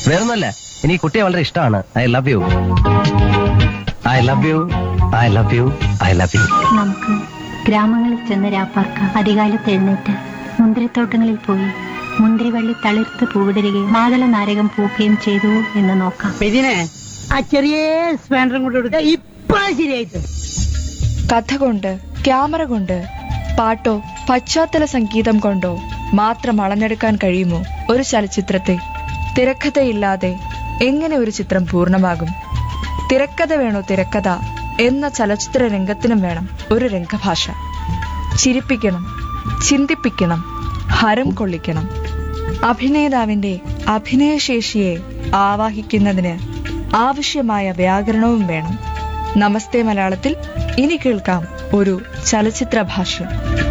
വേറൊന്നുമല്ല എനിക്ക് ഈ കുട്ടിയെ വളരെ ഇഷ്ടമാണ് I love you I love you I love you I love you നമുക്ക് ഗ്രാമങ്ങളിൽ ചെന്ന് രാപ്പാർക്കാം അധികാലത്ത് എഴുന്നേറ്റ് മുന്തിരിത്തോട്ടങ്ങളിൽ പോയി മുന്തിരിവള്ളി തളിർത്ത് പൂവിടരുകയും മാതള നാരകം പൂക്കുകയും ചെയ്തു എന്ന് നോക്കാം ഇതിനെ ആ ചെറിയ സ്പാൻഡറും കൊണ്ട് കൊടുക്ക ഇപ്പൊ ശരിയായിട്ട് കഥ കൊണ്ട് ക്യാമറ കൊണ്ട് പാട്ടോ പശ്ചാത്തല സംഗീതം കൊണ്ടോ മാത്രം അളന്നെടുക്കാൻ കഴിയുമോ ഒരു ചലച്ചിത്രത്തെ തിരക്കഥയില്ലാതെ എങ്ങനെ ഒരു ചിത്രം പൂർണ്ണമാകും തിരക്കഥ വേണോ തിരക്കഥ എന്ന ചലച്ചിത്ര രംഗത്തിനും വേണം ഒരു രംഗഭാഷ ചിരിപ്പിക്കണം ചിന്തിപ്പിക്കണം ഹരം കൊള്ളിക്കണം അഭിനേതാവിന്റെ അഭിനയശേഷിയെ ആവാഹിക്കുന്നതിന് ആവശ്യമായ വ്യാകരണവും വേണം നമസ്തേ മലയാളത്തിൽ ഇനി കേൾക്കാം ഒരു ചലച്ചിത്ര ഭാഷ്യം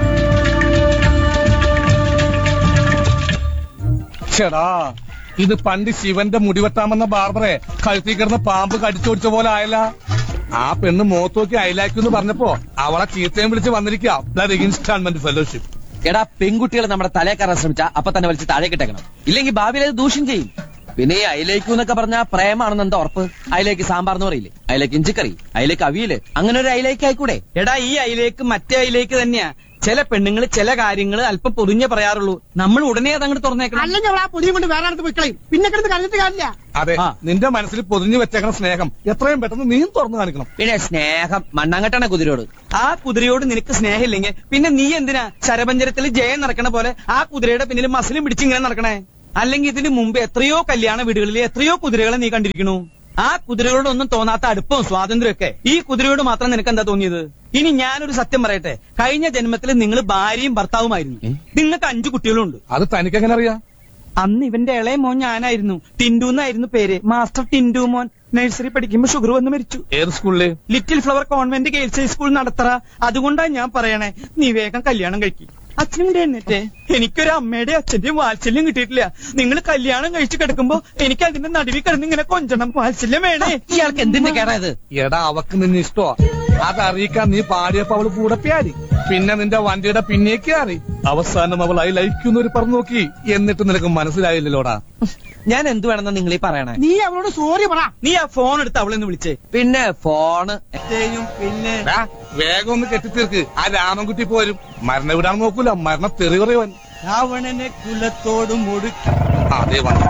ചേടാ ഇത് പണ്ട് ശിവന്റെ മുടിവെട്ടാമെന്ന ബാർബറെ കഴുത്തിൽ കിടന്ന പാമ്പ് കടിച്ചോടിച്ച പോലെ ആയല്ല ആ പെണ്ണ് മുഖത്ത് നോക്കി അയലാക്കുന്നു പറഞ്ഞപ്പോ അവളെ ചീത്തയും വിളിച്ച് വന്നിരിക്കുക ഇൻസ്റ്റാൾമെന്റ് ഫെലോഷിപ്പ് എടാ പെൺകുട്ടികൾ നമ്മുടെ തലേ കയറാൻ ശ്രമിച്ചാ അപ്പൊ തന്നെ വലിച്ച് താഴെ കിട്ടേക്കണം ഇല്ലെങ്കിൽ ഭാവിയിൽ അത് ദൂഷ്യം ചെയ്യും പിന്നെ ഈ അയിലേക്ക് എന്നൊക്കെ പറഞ്ഞാ പ്രേമാണെന്ന് എന്താ ഉറപ്പ് അയിലേക്ക് സാമ്പാർ എന്ന് പറയില്ലേ അയിലേക്ക് ഇഞ്ചിക്കറി അയിലേക്ക് അവിയല് അങ്ങനെ ഒരു അയിലേക്ക് ആയിക്കൂടെ എടാ ഈ അയിലേക്ക് മറ്റേ അയിലേക്ക് തന്നെയാ ചില പെണ്ണുങ്ങൾ ചില കാര്യങ്ങൾ അല്പം പൊതിഞ്ഞേ പറയാറുള്ളൂ നമ്മൾ ഉടനെ അത് അങ്ങോട്ട് തുറന്നേക്കണം അല്ലെങ്കിൽ അവൾ ആ പൊടിയും കൊണ്ട് വേറെ അടുത്ത് പോയിക്കളയും പിന്നെ കിടന്ന് കണ്ടിട്ട് കാര്യമില്ല അതെ ആ. നിന്റെ മനസ്സിൽ പൊതിഞ്ഞു വെച്ചേക്കണ സ്നേഹം എത്രയും പെട്ടെന്ന് നീ തുറന്നു കാണിക്കണം പിന്നെ സ്നേഹം മണ്ണാങ്കട്ടാണ് കുതിരയോട് ആ കുതിരയോട് നിനക്ക് സ്നേഹമില്ലെങ്കിൽ പിന്നെ നീ എന്തിനാ ശരപഞ്ചരത്തിൽ ജയം നടക്കണ പോലെ ആ കുതിരയുടെ പിന്നിൽ മസിലും പിടിച്ച് ഇങ്ങനെ നടക്കണേ അല്ലെങ്കിൽ ഇതിന് മുമ്പ് എത്രയോ കല്യാണ വീടുകളിൽ എത്രയോ കുതിരകളെ നീ കണ്ടിരിക്കണു ആ കുതിരകളോടൊന്നും തോന്നാത്ത അടുപ്പവും സ്വാതന്ത്ര്യമൊക്കെ ഈ കുതിരയോട് മാത്രം നിനക്ക് എന്താ തോന്നിയത് ഇനി ഞാനൊരു സത്യം പറയട്ടെ കഴിഞ്ഞ ജന്മത്തിൽ നിങ്ങൾ ഭാര്യയും ഭർത്താവുമായിരുന്നു ഏ? നിങ്ങൾക്ക് അഞ്ചു കുട്ടികളുണ്ട് അത് തനിക്കെങ്ങനെ അറിയാം അന്ന് ഇവന്റെ ഇളയ മോൻ ഞാനായിരുന്നു ടിൻഡു എന്നായിരുന്നു പേര് മാസ്റ്റർ ടിൻഡു മോൻ നഴ്സറി പഠിക്കുമ്പോ ഷുഗർ വന്ന് മരിച്ചു ഏത് സ്കൂളില് Little Flower Convent Girls High School നടത്തറ അതുകൊണ്ടാ ഞാൻ പറയണേ നീ വേഗം കല്യാണം കഴിക്കും അച്ഛനും കൂടെ എന്നിട്ടേ എനിക്കൊരു അമ്മയുടെ അച്ഛന്റെയും വാത്സല്യം കിട്ടിയിട്ടില്ല നിങ്ങൾ കല്യാണം കഴിച്ച് കിടക്കുമ്പോ എനിക്ക് അതിന്റെ നടുവിൽ കിടന്ന് ഇങ്ങനെ കൊഞ്ചണം വാത്സല്യം വേണേ ഇയാൾക്ക് എന്തിന്റെ കേടായത് എടാ അവക്ക് നിന്നെ ഇഷ്ടോ അതറിയിക്കാൻ നീ പാടിയപ്പോ അവള് കൂടെ പ്യാരി പിന്നെ നിന്റെ വണ്ടിയുടെ പിന്നേക്ക് കയറി അവസാനം അവൾ അതിൽ അയക്കുന്നൊരു പറഞ്ഞു നോക്കി എന്നിട്ട് നിനക്ക് മനസ്സിലായില്ലല്ലോടാ ഞാൻ എന്ത് വേണമെന്നാ നിങ്ങൾ ഈ പറയണേ നീ അവളോട് സോറി പറ നീ ആ ഫോൺ എടുത്ത് അവളെന്ന് വിളിച്ചേ പിന്നെ ഫോണ് ചെയ്യും പിന്നെ എടാ, വേഗം ഒന്ന് കെട്ടിത്തീർക്ക് ആ രാമൻകുട്ടി പോരും മരണ വിടാൻ നോക്കൂല മരണ തെറി പറയുവൻ രാവണനെ കുലത്തോട് മുടുക്കി അതേ വന്നു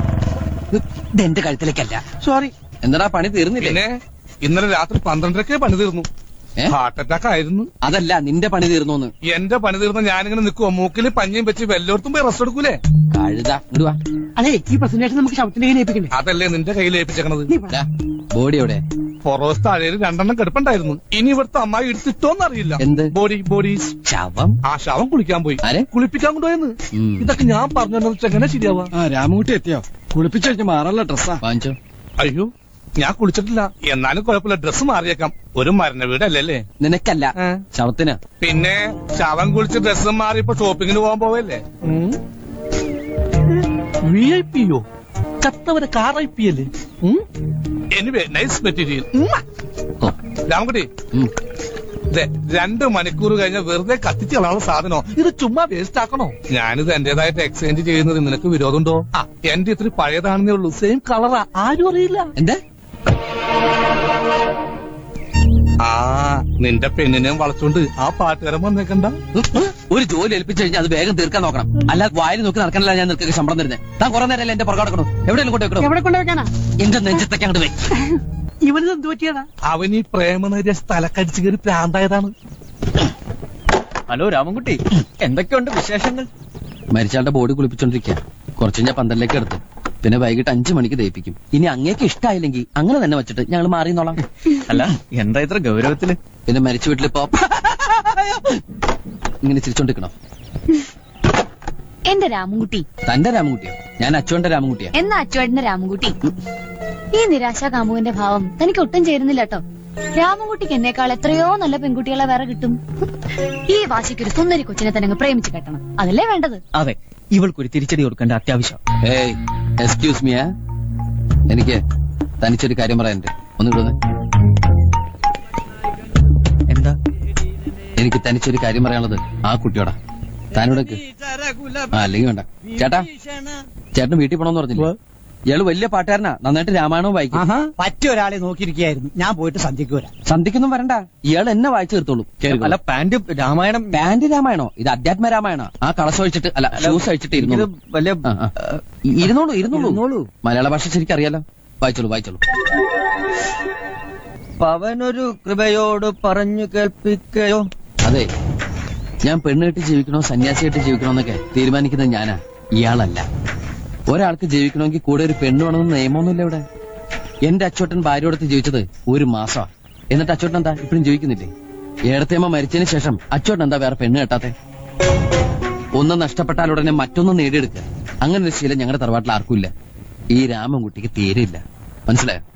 ഇതെന്റെ കഴുത്തിലേക്കല്ല സോറി എന്താ പണി തീർന്നില്ലേ പിന്നെ ഇന്നലെ രാത്രി പന്ത്രണ്ടരക്കെ പണി തീർന്നു ഏ? ഹാർട്ട് അറ്റാക്ക് ആയിരുന്നു അതല്ല നിന്റെ പണി തീർന്നു എന്റെ പണി തീർന്ന ഞാനിങ്ങനെ നിൽക്കുവോ മൂക്കിൽ പഞ്ഞയും വെച്ച് വെല്ലോടത്തും പോയി റെസ്റ്റ് എടുക്കൂലേ കഴുത ഇടുവാ അതെ ഈ പ്രസന്റേഷൻ നമുക്ക് ശബ്ദത്തിന്റെ കയ്യിൽ ഏൽപ്പിക്കണ്ടേ അതല്ലേ നിന്റെ കയ്യിൽ ഏൽപ്പിച്ചേക്കണത് നീ പറ. ബോഡി എവിടെ പൊറോസ് താഴേല് രണ്ടെണ്ണം കിടപ്പുണ്ടായിരുന്നു ഇനി ഇവിടുത്തെ അമ്മായി എടുത്തിട്ടോന്ന് അറിയില്ല എന്ത്? ബോഡി ബോഡി ശവം ആ ശവം കുളിക്കാൻ പോയി ആരെ? കുളിപ്പിക്കാൻ കൊണ്ടുപോയെന്ന് ഉം. ഇതൊക്കെ ഞാൻ പറഞ്ഞു എങ്ങനെ ശരിയാവാ ആ രാമകുട്ടി എത്തിയോ കുളിപ്പിച്ചു കഴിഞ്ഞ് മാറാനുള്ള ഡ്രസ്സാ വാങ്ങിച്ചോ അയ്യോ ഞാൻ കുളിച്ചിട്ടില്ല എന്നാലും കുഴപ്പമില്ല ഡ്രസ്സ് മാറിയേക്കാം ഒരു മരണ വീടല്ലേ നിനക്കല്ല ഏ? ശവത്തിന് പിന്നെ ശവം കുളിച്ച് ഡ്രസ്സ് മാറി ഇപ്പൊ ഷോപ്പിങ്ങിന് പോകാൻ പോവല്ലേ വി ഐ പിയോ ചത്തവരെ കാർ ഐ പി അല്ലേ എനിവേ നൈസ് മെറ്റീരിയൽ ഓ, രാമകുട്ടി ഉം. ദേ, രണ്ട് മണിക്കൂർ കഴിഞ്ഞ വെറുതെ കത്തിച്ച് കളയാനുള്ള സാധനോ ഇത് ചുമ്മാ വേസ്റ്റ് ആക്കണോ ഞാനിത് എന്റേതായിട്ട് എക്സ്ചേഞ്ച് ചെയ്യുന്നത് നിനക്ക് വിരോധമുണ്ടോ ആ എന്റെ ഇത്തിരി പഴയതാണെന്നേ ഉള്ളൂ സെയിം കളറാ ആരും അറിയില്ല എന്താ ആ നിന്റെ പെണ്ണിനെയും വളച്ചോണ്ട് ആ പാട്ടുകാരൻ വന്നേക്കണ്ട ഒരു ജോലി ഏൽപ്പിച്ചു കഴിഞ്ഞാൽ അത് വേഗം തീർക്കാൻ നോക്കണം അല്ല വായിൽ നോക്കി നടക്കണല്ല ഞാൻ നിനക്ക് ശമ്പളം തരുന്നത് താൻ കുറെ നേരം എന്റെ പുറകെ നടക്കണോ എവിടെയെങ്കിലും കൊണ്ട് വെക്കണോ എവിടെ കൊണ്ടുവെക്കാനാ എന്റെ നെഞ്ചത്തൊക്കെ അങ്ങോട്ട് വേ ഇവന് എന്ത് പറ്റിയതാ അവൻ ഈ പ്രേമനേരിയ സ്ഥലക്കടിച്ചു കയറി പ്രാന്തായതാണ് ഹലോ രാമൻകുട്ടി എന്തൊക്കെയുണ്ട് വിശേഷങ്ങൾ മരിച്ചാളുടെ ബോഡി കുളിപ്പിച്ചോണ്ടിരിക്കുക കുറച്ച് ഞാൻ പന്തലിലേക്ക് എടുത്തു പിന്നെ വൈകിട്ട് അഞ്ചു മണിക്ക് ദയിപ്പിക്കും ഇനി അങ്ങേക്ക് ഇഷ്ടമായില്ലെങ്കിൽ അങ്ങനെ തന്നെ വെച്ചിട്ട് ഞങ്ങൾ മാറിന്നോളാം അല്ല എന്താ ഇത്ര ഗൗരവത്തില് പിന്നെ മരിച്ച വീട്ടിലിപ്പോ ഇങ്ങനെ ചിരിച്ചോണ്ടിരിക്കണം എന്റെ രാമൻകുട്ടി തന്റെ രാമൻകുട്ടിയോ ഞാൻ അച്ചുവന്റെ രാമൻകുട്ടിയാ എന്നാ അച്ചുവേട്ടന്റെ രാമൻകുട്ടി ഈ നിരാശാ കാമുവിന്റെ ഭാവം തനിക്ക് ഒട്ടും ചേരുന്നില്ല കേട്ടോ രാമൻകുട്ടിക്ക് എന്നേക്കാൾ എത്രയോ നല്ല പെൺകുട്ടികളെ വേറെ കിട്ടും ഈ വാശിക്ക് ഒരു സുന്ദരി കൊച്ചിനെ തന്നെ അങ്ങ് പ്രേമിച്ച് കെട്ടണം അതല്ലേ വേണ്ടത് അതെ ഇവൾക്കൊരു തിരിച്ചടി കൊടുക്കേണ്ട അത്യാവശ്യം ഏയ് എക്സ്ക്യൂസ് മിയാ എനിക്ക് തനിച്ചൊരു കാര്യം പറയാനുണ്ട് ഒന്ന് വിടുന്നേ എന്താ എനിക്ക് തനിച്ചൊരു കാര്യം പറയാനുള്ളത് ആ കുട്ടിയോടാ താനിവിടേക്ക് ആ അല്ലെങ്കിൽ വേണ്ട ചേട്ടാ ചേട്ടന് വീട്ടിൽ പോണോന്ന് പറഞ്ഞില്ലേ ഇയാള് വലിയ പാട്ടുകാരനാ നന്നായിട്ട് രാമായണവും വായിക്കും ആഹാ പറ്റിയ ഒരാളെ നോക്കിയിരിക്കുകയായിരുന്നു ഞാൻ പോയിട്ട് സന്ധ്യക്ക് വരാം സന്ധിക്കൊന്നും വരണ്ട ഇയാൾ എന്നെ വായിച്ചു തീർത്തോളൂ അല്ല പാന്റ് രാമായണം പാന്റ് രാമായണോ ഇത് അധ്യാത്മ രാമായണോ ആ കളസം അഴിച്ചിട്ട് അല്ല ഷൂസ് അഴിച്ചിട്ട് ഇരുന്നോളൂ വലിയ ആ, ആ. ഇ- ഇരുന്നോളൂ ഇരുന്നോളൂ ഇരുന്നോളൂ. മലയാള ഭാഷ ശരിക്കും അറിയാലോ വായിച്ചോളൂ വായിച്ചോളൂ പവനൊരു കൃപയോട് പറഞ്ഞു കേൾപ്പിക്കയോ അതെ ഞാൻ പെണ്ണ് കെട്ടി ജീവിക്കണോ സന്യാസിയായിട്ട് ജീവിക്കണോ എന്നൊക്കെ തീരുമാനിക്കുന്നത് ഞാനാ ഇയാളല്ല ഒരാൾക്ക് ജീവിക്കണമെങ്കിൽ കൂടെ ഒരു പെണ്ണ് വേണമെന്ന് നിയമമൊന്നുമില്ല ഇവിടെ എന്റെ അച്ചോട്ടൻ ഭാര്യയോടത്ത് ജീവിച്ചത് ഒരു മാസമാ എന്നിട്ട് അച്ചോട്ടൻ എന്താ ഇപ്പോഴും ജീവിക്കുന്നില്ലേ ഏടത്തേമ്മ മരിച്ചതിന് ശേഷം അച്ചോട്ടൻ എന്താ വേറെ പെണ്ണ് കെട്ടാത്തെ ഒന്ന് നഷ്ടപ്പെട്ടാൽ ഉടനെ മറ്റൊന്ന് നേടിയെടുക്കുക അങ്ങനെ ഒരു ശീലം ഞങ്ങളുടെ തറവാട്ടിൽ ആർക്കും ഇല്ല ഈ രാമൻകുട്ടിക്ക് തീരെ ഇല്ല മനസ്സിലായോ